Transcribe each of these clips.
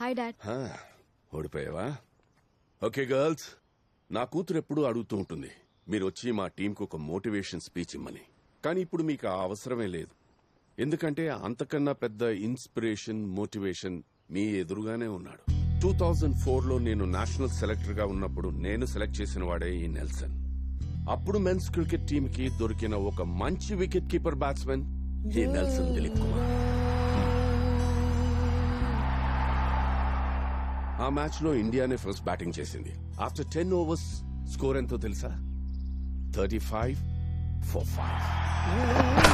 Hi dad హా, ఓడిపోయావా okay girls నా కూతురు ఎప్పుడూ అడుగుతూ ఉంటుంది మీరు వచ్చి మా టీంకు ఒక మోటివేషన్ స్పీచ్ ఇమ్మని కానీ ఇప్పుడు మీకు ఆ అవసరమే లేదు ఎందుకంటే అంతకన్నా పెద్ద ఇన్స్పిరేషన్ మోటివేషన్ మీ ఎదురుగానే ఉన్నాడు టూ థౌజండ్ ఫోర్ లో నేను నేషనల్ సెలెక్టర్ గా ఉన్నప్పుడు నేను సెలెక్ట్ చేసిన వాడే ఈ నెల్సన్ అప్పుడు మెన్స్ క్రికెట్ టీమ్ కి దొరికిన ఒక మంచి వికెట్ కీపర్ బ్యాట్స్మెన్ ఈ నెల్సన్ దిలీప్ కుమార్ ఆ మ్యాచ్ లో ఇండియానే ఫస్ట్ బ్యాటింగ్ చేసింది ఆఫ్టర్ టెన్ ఓవర్స్ స్కోర్ ఎంతో తెలుసా thirty five four five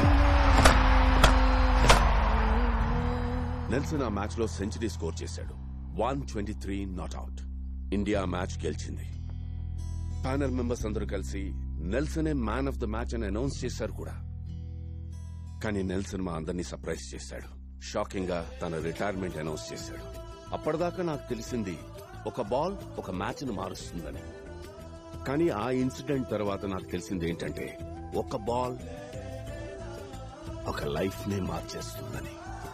Nelson ఆ మ్యాచ్ లో సెంచరీ స్కోర్ చేశాడు one twenty three not out India match గెలిచింది ప్యానల్ మెంబర్స్ అందరూ కలిసి నెల్సనే మ్యాన్ ఆఫ్ ద మ్యాచ్ అని అనౌన్స్ చేశారు కూడా కానీ నెల్సన్ మా అందరినీ సర్ప్రైజ్ చేశాడు షాకింగ్ గా తన రిటైర్మెంట్ అనౌన్స్ చేశాడు అప్పటిదాకా నాకు తెలిసింది ఒక బాల్ ఒక మ్యాచ్ ను మారుస్తుందని కానీ ఆ ఇన్సిడెంట్ తర్వాత నాకు తెలిసింది ఏంటంటే ఒక బాల్ ఒక లైఫ్ నే మార్చేస్తుందని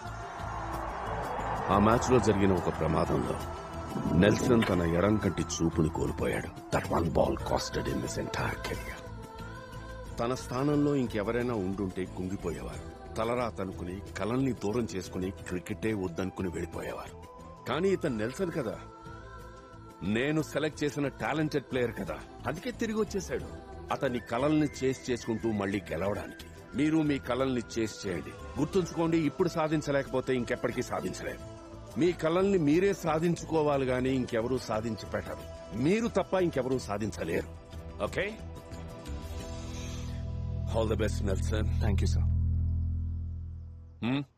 ఆ మ్యాచ్ లో జరిగిన ఒక ప్రమాదంలో నెల్సన్ తన ఎడం కంటి చూపుని కోల్పోయాడు that one ball costed in this entire career తన స్థానంలో ఇంకెవరైనా ఉండుంటే కుంగిపోయేవారు తలరా తనుకుని కలల్ని దూరం చేసుకుని క్రికెటే వద్దనుకుని వెళ్ళిపోయేవారు కానీ ఇతను నెల్సన్ కదా నేను సెలెక్ట్ చేసిన టాలెంటెడ్ ప్లేయర్ కదా అందుకే తిరిగి వచ్చేశాడు అతని కలల్ని చేసి చేసుకుంటూ మళ్ళీ గెలవడానికి మీరు మీ కలల్ని చేసి చేయండి గుర్తుంచుకోండి ఇప్పుడు సాధించలేకపోతే ఇంకెప్పటికీ సాధించలేరు మీ కలల్ని మీరే సాధించుకోవాలి గాని ఇంకెవరూ సాధించి పెట్టరు మీరు తప్ప ఇంకెవరూ సాధించలేరు okay all the best Nelson thank you sir Hmm?